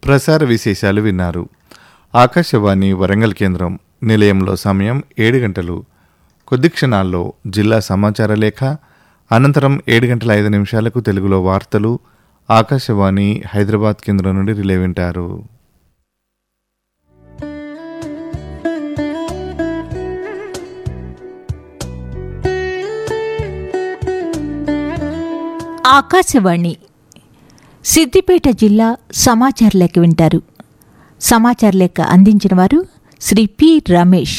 ప్రసార విశేషాలు విన్నారు ఆకాశవాణి వరంగల్ కేంద్రం నిలయంలో సమయం ఏడు గంటలు కొద్ది క్షణాల్లో జిల్లా సమాచార లేఖ అనంతరం ఏడు గంటల ఐదు నిమిషాలకు తెలుగులో వార్తలు ఆకాశవాణి హైదరాబాద్ కేంద్రం నుండి రిలే వింటారు ఆకాశవాణి సిద్దిపేట జిల్లా సమాచార లేఖ వింటారు సమాచార లేఖ అందించిన వారు శ్రీ పి రమేష్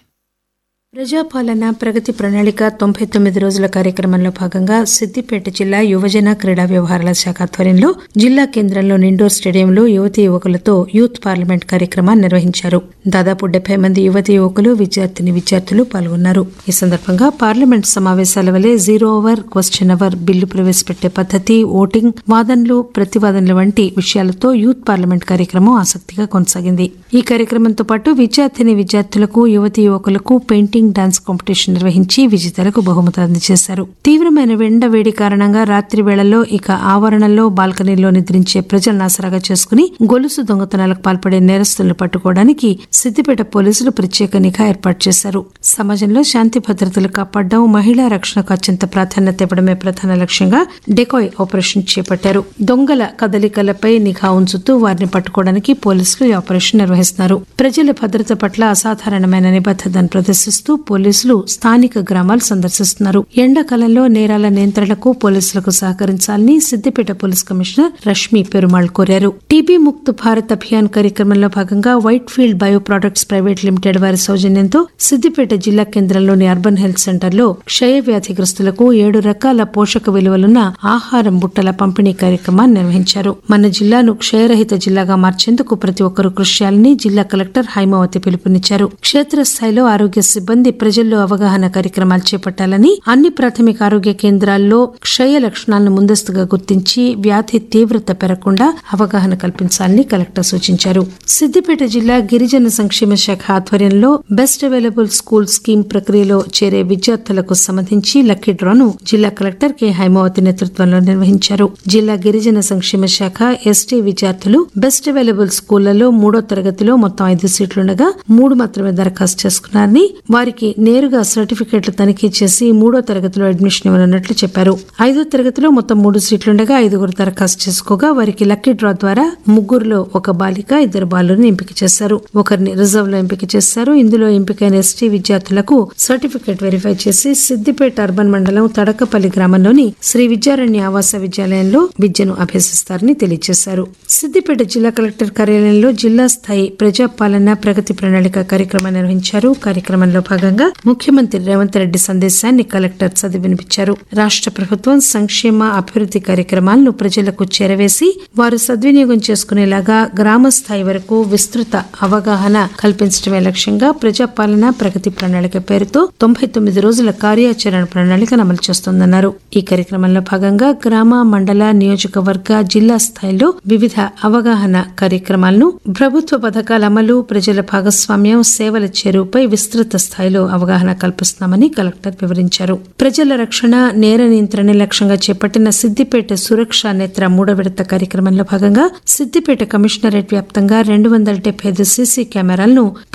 ప్రజాపాలన ప్రగతి ప్రణాళిక తొంభై తొమ్మిది రోజుల కార్యక్రమంలో భాగంగా సిద్దిపేట జిల్లా యువజన క్రీడా వ్యవహారాల శాఖ ఆధ్వర్యంలో జిల్లా కేంద్రంలోని ఇండోర్ స్టేడియంలో యువతీ యువకులతో యూత్ పార్లమెంట్ కార్యక్రమాన్ని నిర్వహించారు దాదాపు డెబ్బై మంది యువతీ యువకులు విద్యార్థిని విద్యార్థులు పాల్గొన్నారు ఈ సందర్భంగా పార్లమెంట్ సమావేశాల వలె zero over question hour bill ప్రవేశపెట్టే పద్ధతి ఓటింగ్ వాదనలు ప్రతివాదనలు వంటి విషయాలతో యూత్ పార్లమెంట్ కార్యక్రమం ఆసక్తిగా కొనసాగింది ఈ కార్యక్రమంతో పాటు విద్యార్థిని విద్యార్థులకు యువతీ యువకులకు పెయింటింగ్ డాన్స్ కాంపిటీషన్ నిర్వహించి విజేతలకు బహుమతులు అందజేశారు తీవ్రమైన వెండ వేడి కారణంగా రాత్రి వేళల్లో ఇక ఆవరణలో బాల్కనీలో నిద్రించే ప్రజలను ఆసరాగా చేసుకుని గొలుసు దొంగతనాలకు పాల్పడే నేరస్తులను పట్టుకోవడానికి సిద్దిపేట పోలీసులు ప్రత్యేక నిఘా ఏర్పాటు చేశారు సమాజంలో శాంతి భద్రతలు కాపాడడం మహిళా రక్షణకు అత్యంత ప్రాధాన్యత ఇవ్వడమే ప్రధాన లక్ష్యంగా డెకాయ్ ఆపరేషన్ చేపట్టారు దొంగల కదలికలపై నిఘా ఉంచుతూ వారిని పట్టుకోవడానికి పోలీసులు ఈ ఆపరేషన్ నిర్వహిస్తున్నారు ప్రజల భద్రత పట్ల అసాధారణమైన నిబద్దతను ప్రదర్శిస్తూ పోలీసులు స్థానిక గ్రామాలు సందర్శిస్తున్నారు ఎండాకాలంలో నేరాల నియంత్రణకు పోలీసులకు సహకరించాలని సిద్దిపేట పోలీస్ కమిషనర్ రష్మి పెరుమాళ్ కోరారు టీబీ ముక్త్ భారత్ అభియాన్ కార్యక్రమంలో భాగంగా white field bio products private limited వారి సౌజన్యంతో సిద్దిపేట జిల్లా కేంద్రంలోని అర్బన్ హెల్త్ సెంటర్ లో క్షయ వ్యాధిగ్రస్తులకు ఏడు రకాల పోషక విలువలున్న ఆహారం బుట్టల పంపిణీ కార్యక్రమాన్ని నిర్వహించారు మన జిల్లాను క్షయరహిత జిల్లాగా మార్చేందుకు ప్రతి ఒక్కరూ కృషి చేయాలని జిల్లా కలెక్టర్ హైమావతి పిలుపునిచ్చారు క్షేత్రస్థాయిలో ఆరోగ్య సిబ్బంది ప్రజల్లో అవగాహన కార్యక్రమాలు చేపట్టాలని అన్ని ప్రాథమిక ఆరోగ్య కేంద్రాల్లో క్షయ లక్షణాలను ముందస్తుగా గుర్తించి వ్యాధి తీవ్రత పెరగకుండా అవగాహన కల్పించాలని కలెక్టర్ సూచించారు సిద్దిపేట జిల్లా గిరిజన సంక్షేమ శాఖ ఆధ్వర్యంలో బెస్ట్ అవైలబుల్ స్కూల్ స్కీమ్ ప్రక్రియలో చేరే విద్యార్థులకు సంబంధించి లక్కీ డ్రాను జిల్లా కలెక్టర్ కె హైమావతి నేతృత్వంలో నిర్వహించారు జిల్లా గిరిజన సంక్షేమ శాఖ ఎస్టీ విద్యార్థులు బెస్ట్ అవైలబుల్ స్కూళ్లలో మూడో తరగతిలో మొత్తం ఐదు సీట్లుండగా మూడు మాత్రమే దరఖాస్తు చేసుకున్నారని వారికి నేరుగా సర్టిఫికెట్లు తనిఖీ చేసి మూడో తరగతిలో అడ్మిషన్ ఇవ్వనున్నట్లు చెప్పారు ఐదో తరగతిలో మొత్తం మూడు సీట్లుండగా ఐదుగురు దరఖాస్తు చేసుకోగా వారికి లక్కీ డ్రా ద్వారా ముగ్గురులో ఒక బాలిక ఇద్దరు బాలుని ఎంపిక చేశారు ఒకరిని రిజర్వ్ లో ఎంపిక చేశారు ఇందులో ఎంపికైన ఎస్టీ విద్యార్థులకు సర్టిఫికెట్ వెరిఫై చేసి సిద్దిపేట అర్బన్ మండలం తడకపల్లి గ్రామంలోని శ్రీ విద్యారణ్య ఆవాస విద్యాలయంలో విద్యను అభ్యసిస్తారని తెలియజేశారు సిద్దిపేట జిల్లా కలెక్టర్ కార్యాలయంలో జిల్లా స్థాయి ప్రజాపాలన ప్రగతి ప్రణాళిక కార్యక్రమం నిర్వహించారు కార్యక్రమంలో భాగంగా ముఖ్యమంత్రి రేవంత్ రెడ్డి సందేశాన్ని కలెక్టర్ చదివి వినిపించారు రాష్ట్ర ప్రభుత్వం సంక్షేమ అభివృద్ధి కార్యక్రమాలను ప్రజలకు చేరవేసి వారు సద్వినియోగం చేసుకునేలాగా గ్రామ స్థాయి వరకు విస్తృత అవగాహన కల్పించడమే లక్ష్యంగా ప్రజాపాలన ప్రగతి ప్రణాళిక పేరుతో తొంభై తొమ్మిది రోజుల కార్యాచరణ ప్రణాళికను అమలు చేస్తోందన్నారు ఈ కార్యక్రమంలో భాగంగా గ్రామ మండల నియోజకవర్గ జిల్లా స్థాయిలో వివిధ అవగాహన కార్యక్రమాలను ప్రభుత్వ పథకాల అమలు ప్రజల భాగస్వామ్యం సేవల చేరువుపై విస్తృత స్థాయిలో అవగాహన కల్పిస్తున్నామని కలెక్టర్ వివరించారు ప్రజల రక్షణ నేర నియంత్రణ లక్ష్యంగా చేపట్టిన సిద్దిపేట సురక్ష నేత్ర మూడో విడత కార్యక్రమంలో భాగంగా సిద్దిపేట కమిషనరేట్ వ్యాప్తంగా రెండు వందల డెబ్బై ఐదు సీసీ కెమెరాలను